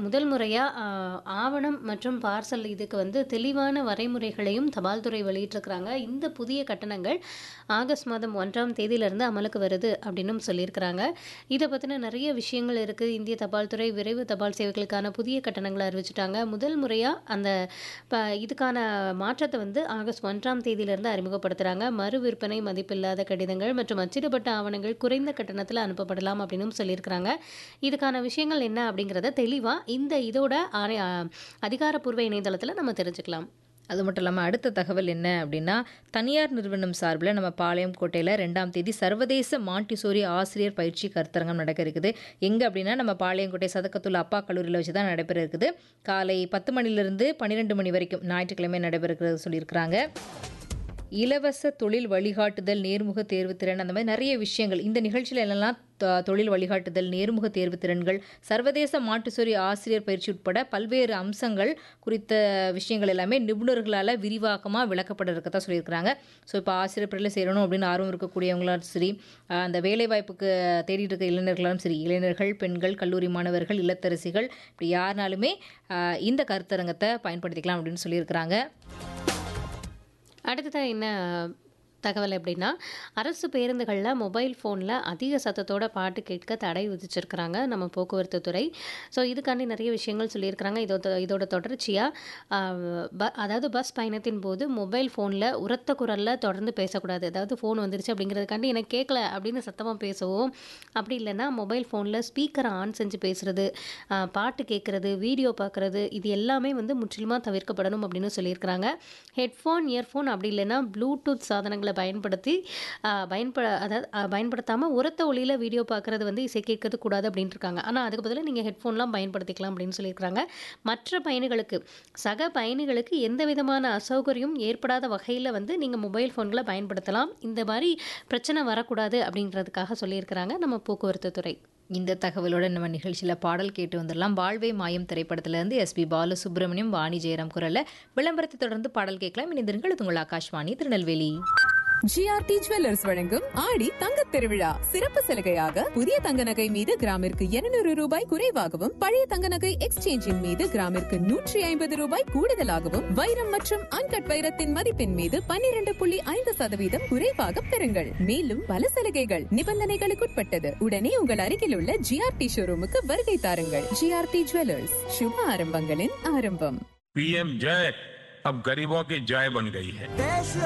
முதல் முறையாக ஆவணம் மற்றும் பார்சல் இதுக்கு வந்து தெளிவான வரைமுறைகளையும் தபால் துறை வெளியிட்டிருக்கிறாங்க இந்த புதிய கட்டணங்கள் ஆகஸ்ட் மாதம் ஒன்றாம் தேதியிலிருந்து அமலுக்கு வருது அப்படின்னும் சொல்லியிருக்கிறாங்க இதை பற்றின நிறைய விஷயங்கள் இருக்குது இந்திய தபால் துறை விரைவு தபால் சேவைகளுக்கான புதிய கட்டணங்களை அறிவிச்சிட்டாங்க முதல் முறையாக அந்த ப இதுக்கான மாற்றத்தை வந்து ஆகஸ்ட் ஒன்றாம் தேதியிலிருந்து அறிமுகப்படுத்துகிறாங்க மறு விற்பனை மதிப்பில்லாத கடிதங்கள் மற்றும் அச்சிடப்பட்ட ஆவணங்கள் குறைந்த கட்டணத்தில் அனுப்பப்படலாம் அப்படின்னும் சொல்லியிருக்கிறாங்க இதுக்கான விஷயங்கள் என்ன அப்படிங்கிறத தெளிவாக இந்த இதோட ஆணை அதிகாரப்பூர்வ இணையதளத்தில் நம்ம தெரிஞ்சுக்கலாம் அது மட்டும் இல்லாமல் அடுத்த தகவல் என்ன அப்படின்னா தனியார் நிறுவனம் சார்பில் நம்ம பாளையம் கோட்டையில் ரெண்டாம் தேதி சர்வதேச மாண்டிசோரி ஆசிரியர் பயிற்சி கருத்தரங்கம் நடக்க இருக்குது எங்கே அப்படின்னா நம்ம பாளையங்கோட்டை சதக்கத்துள்ள அப்பா கல்லூரியில் வச்சு தான் நடைபெற இருக்குது காலை பத்து மணிலிருந்து பன்னிரெண்டு மணி வரைக்கும் ஞாயிற்றுக்கிழமை நடைபெறுகிறது சொல்லியிருக்கிறாங்க இலவச தொழில் வழிகாட்டுதல் நேர்முக தேர்வு திறன் அந்த மாதிரி நிறைய விஷயங்கள் இந்த நிகழ்ச்சியில் எல்லாம் தொ- தொழில் வழிகாட்டுதல் நேர்முக தேர்வு திறன்கள் சர்வதேச மாட்டுசொரி ஆசிரியர் பயிற்சி உட்பட பல்வேறு அம்சங்கள் குறித்த விஷயங்கள் எல்லாமே நிபுணர்களால் விரிவாக்கமாக விளக்கப்பட இருக்கதா சொல்லியிருக்கிறாங்க ஸோ இப்போ ஆசிரியர் பணியில் சேரணும் அப்படின்னு ஆர்வம் இருக்கக்கூடியவங்களும் சரி ஆஹ் அந்த வேலைவாய்ப்புக்கு தேடிட்டு இருக்க இளைஞர்களும் சரி இளைஞர்கள் பெண்கள் கல்லூரி மாணவர்கள் இல்லத்தரசிகள் இப்படி யாருனாலுமே ஆஹ் இந்த கருத்தரங்கத்தை பயன்படுத்திக்கலாம் அப்படின்னு சொல்லியிருக்கிறாங்க அடுத்ததாக என்ன தகவல் எப்படின்னா அரசு பேருந்துகளில் மொபைல் ஃபோனில் அதிக சத்தத்தோட பாட்டு கேட்க தடை விதிச்சிருக்கிறாங்க நம்ம போக்குவரத்து துறை ஸோ இதுக்காண்டி நிறைய விஷயங்கள் சொல்லியிருக்கிறாங்க இதோட இதோட தொடர்ச்சியாக அதாவது பஸ் பயணத்தின் போது மொபைல் ஃபோனில் உரத்த குரலில் தொடர்ந்து பேசக்கூடாது அதாவது ஃபோன் வந்துருச்சு அப்படிங்கிறதுக்காண்டி எனக்கு கேட்கல அப்படின்னு சத்தமாக பேசவும் அப்படி இல்லைன்னா மொபைல் ஃபோனில் ஸ்பீக்கரை ஆன் செஞ்சு பேசுறது ஆஹ் பாட்டு கேட்குறது வீடியோ பார்க்குறது இது எல்லாமே வந்து முற்றிலுமாக தவிர்க்கப்படணும் அப்படின்னு சொல்லியிருக்கிறாங்க ஹெட்ஃபோன் இயர்ஃபோன் அப்படி இல்லைன்னா ப்ளூடூத் சாதனங்களை பயன்படுத்தி ஆஹ் பயன்பட அதாவது ஆஹ் பயன்படுத்தாம உரத்த ஒளியில் வீடியோ பார்க்குறது வந்து இசை கேட்கறது கூடாது அப்படின்ட்டு இருக்காங்க ஆனால் அதுக்கு பதிலாக நீங்கள் ஹெட்ஃபோன்லாம் பயன்படுத்திக்கலாம் அப்படின்னு சொல்லியிருக்கிறாங்க மற்ற பயணிகளுக்கு சக பயணிகளுக்கு எந்த விதமான அசௌகரியம் ஏற்படாத வகையில் வந்து நீங்கள் மொபைல் ஃபோன்களை பயன்படுத்தலாம் இந்த மாதிரி பிரச்சனை வரக்கூடாது அப்படின்றதுக்காக சொல்லியிருக்கிறாங்க நம்ம போக்குவரத்து துறை இந்த தகவலோட நம்ம நிகழ்ச்சியில் பாடல் கேட்டு வந்துடலாம் வாழ்வே மாயம் திரைப்படத்திலிருந்து எஸ்பி பாலசுப்ரமணியம் வாணி ஜெயராம் குரல்ல விளம்பரத்தை தொடர்ந்து பாடல் கேட்கலாம் இணைந்திருங்கள் இது உங்கள் ஆகாஷ்வாணி திருநெல்வேலி ஜிஆர்டி ஜுவல்லர்ஸ் வழங்கும் ஆடி தங்கத் திருவிழா சிறப்பு சலுகையாக புதிய தங்க நகை மீது கிராமிற்கு 200 ரூபாய் குறைவாகவும் பழைய தங்க நகை எக்ஸ்சேஞ்சின் மீது கிராமிற்கு நூற்றி ஐம்பது ரூபாய் கூடுதலாகவும் வைரம் மற்றும் அன்கட் வைரத்தின் மதிப்பின் மீது 12.5% புள்ளி ஐந்து சதவீதம் குறைவாக பெறுங்கள் மேலும் பல சலுகைகள் நிபந்தனைகளுக்குட்பட்டது உடனே உங்கள் அருகில் உள்ள ஜிஆர்டி ஷோரூமுக்கு வருகை தாருங்கள் ஜிஆர்டி ஜுவல்லர்ஸ் சுப ஆரம்பங்களின் ஆரம்பம் पीएम जय अब गरीबों की जय बन गई है